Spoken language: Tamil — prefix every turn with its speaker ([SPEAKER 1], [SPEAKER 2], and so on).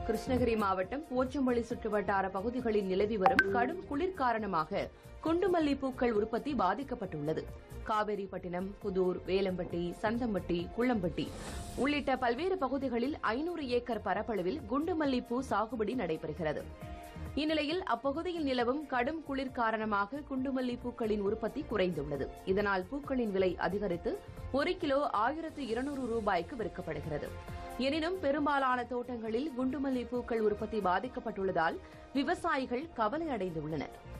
[SPEAKER 1] கிருஷ்ணகிரி மாவட்டம் போச்சம்பள்ளி சுற்றுவட்டார பகுதிகளில் நிலவி வரும் கடும் குளிர் காரணமாக குண்டுமல்லி பூக்கள் உற்பத்தி பாதிக்கப்பட்டுள்ளது காவேரிப்பட்டினம் புதூர் வேலம்பட்டி சந்தம்பட்டி குள்ளம்பட்டி உள்ளிட்ட பல்வேறு பகுதிகளில் ஐநூறு ஏக்கர் பரப்பளவில் குண்டுமல்லி பூ சாகுபடி நடைபெறுகிறது இந்நிலையில் அப்பகுதியில் நிலவும் கடும் குளிர் காரணமாக குண்டுமல்லி பூக்களின் உற்பத்தி குறைந்துள்ளது இதனால் பூக்களின் விலை அதிகரித்து ஒரு கிலோ ஆயிரத்து இருநூறு ரூபாய்க்கு விற்கப்படுகிறது எனினும் பெரும்பாலான தோட்டங்களில் குண்டுமல்லி பூக்கள் உற்பத்தி பாதிக்கப்பட்டுள்ளதால் விவசாயிகள் கவலை அடைந்துள்ளனர்